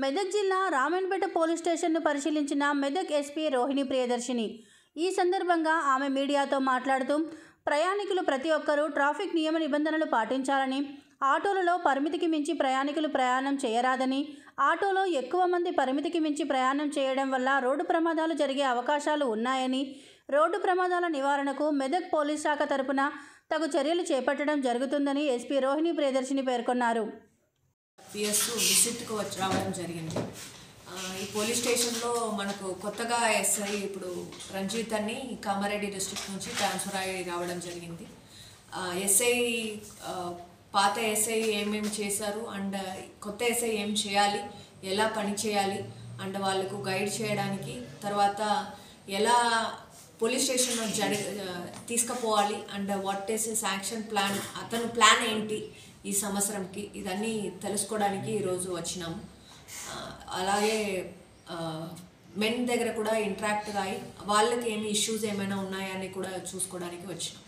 మెదక్ జిల్లా రామన్పేట పోలీస్ స్టేషన్ను పరిశీలించిన మెదక్ ఎస్పీ రోహిణి ప్రియదర్శిని ఈ సందర్భంగా ఆమె మీడియాతో మాట్లాడుతూ ప్రయాణికులు ప్రతి ఒక్కరూ ట్రాఫిక్ నియమ నిబంధనలు పాటించాలని ఆటోలలో పరిమితికి మించి ప్రయాణికులు ప్రయాణం చేయరాదని ఆటోలో ఎక్కువ మంది పరిమితికి మించి ప్రయాణం చేయడం వల్ల రోడ్డు ప్రమాదాలు జరిగే అవకాశాలు ఉన్నాయని రోడ్డు ప్రమాదాల నివారణకు మెదక్ పోలీస్ శాఖ తరపున తగు చర్యలు చేపట్టడం జరుగుతుందని ఎస్పీ రోహిణి ప్రియదర్శిని పేర్కొన్నారు పిఎస్ విజిట్కు వచ్చి రావడం జరిగింది ఆ, ఈ పోలీస్ స్టేషన్లో మనకు కొత్తగా ఎస్ఐ ఇప్పుడు రంజిత్ అని కామారెడ్డి డిస్ట్రిక్ట్ నుంచి ట్రాన్స్ఫర్ అయ్యి రావడం జరిగింది ఆ, ఎస్ఐ ఆ, పాత ఎస్ఐ ఏమేమి చేశారు అండ్ కొత్త ఎస్ఐ ఏం చేయాలి ఎలా పని చేయాలి అండ్ వాళ్ళకు గైడ్ చేయడానికి తర్వాత ఎలా పోలీస్ స్టేషన్లో జరి తీసుకుపోవాలి and what is is action plan అతను ప్లాన్ ఏంటి ఈ సంవత్సరంకి ఇదన్నీ తెలుసుకోవడానికి ఈరోజు వచ్చినాము ఆ, అలాగే మెన్ దగ్గర కూడా ఇంటరాక్ట్గా అయ్యి వాళ్ళకి ఏమి ఇష్యూస్ ఏమైనా ఉన్నాయని కూడా చూసుకోవడానికి వచ్చినాం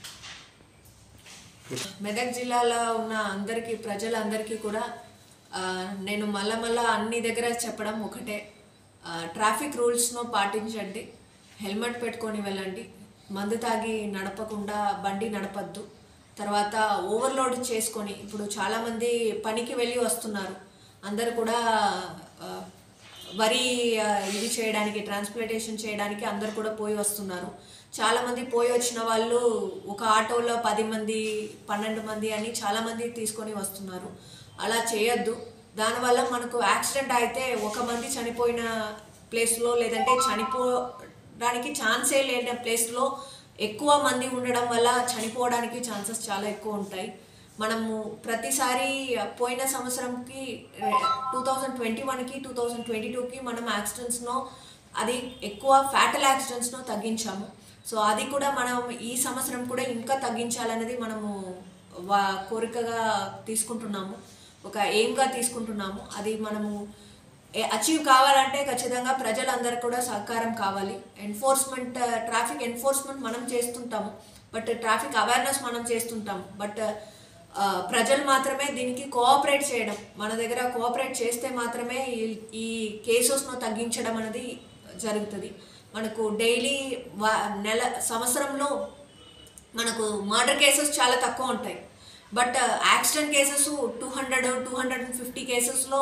మెదక్ జిల్లాలో ఉన్న అందరికీ ప్రజలందరికీ కూడా ఆ, నేను మళ్ళా మళ్ళా అన్ని దగ్గర చెప్పడం ఒకటే ఆ, ట్రాఫిక్ రూల్స్ను పాటించండి హెల్మెట్ పెట్టుకొని వెళ్ళండి మందు తాగి నడపకుండా బండి నడపద్దు తర్వాత ఓవర్లోడ్ చేసుకొని ఇప్పుడు చాలామంది పనికి వెళ్ళి వస్తున్నారు అందరు కూడా ఆ, వరి ఆ, ఇది చేయడానికి ట్రాన్స్ప్లాంటేషన్ చేయడానికి అందరు కూడా పోయి వస్తున్నారు చాలామంది పోయి వచ్చిన వాళ్ళు ఒక ఆటోలో పది మంది పన్నెండు మంది అని చాలామంది తీసుకొని వస్తున్నారు అలా చేయొద్దు దానివల్ల మనకు యాక్సిడెంట్ అయితే ఒక మంది చనిపోయిన ప్లేస్లో లేదంటే చనిపోవడానికి ఛాన్సే లేని ప్లేస్లో ఎక్కువ మంది ఉండడం వల్ల చనిపోవడానికి ఛాన్సెస్ చాలా ఎక్కువ ఉంటాయి మనము ప్రతిసారి పోయిన సంవత్సరంకి టూ థౌజండ్ ట్వంటీ వన్కి టూ థౌజండ్ ట్వంటీ టూకి మనం యాక్సిడెంట్స్ను అది ఎక్కువ ఫ్యాటల్ యాక్సిడెంట్స్ను తగ్గించాము సో అది కూడా మనం ఈ సంవత్సరం కూడా ఇంకా తగ్గించాలనేది మనము వా కోరికగా తీసుకుంటున్నాము ఒక ఎయిమ్గా తీసుకుంటున్నాము అది మనము అచీవ్ కావాలంటే ఖచ్చితంగా ప్రజలందరూ కూడా సహకారం కావాలి ఎన్ఫోర్స్మెంట్ ట్రాఫిక్ ఎన్ఫోర్స్మెంట్ మనం చేస్తుంటాము బట్ ట్రాఫిక్ అవేర్నెస్ మనం చేస్తుంటాము బట్ ప్రజలు మాత్రమే దీనికి కోఆపరేట్ చేయడం మన దగ్గర కోఆపరేట్ చేస్తే మాత్రమే ఈ- ఈ కేసెస్ను తగ్గించడం అనేది జరుగుతుంది మనకు డైలీ వా నెల సంవత్సరంలో మనకు మర్డర్ కేసెస్ చాలా తక్కువ ఉంటాయి but accident cases two hundred two hundred and fifty కేసెస్లో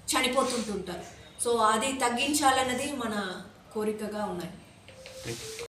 చనిపోతుంటుంటారు సో అది తగ్గించాలన్నది మన కోరికగా ఉన్నాయి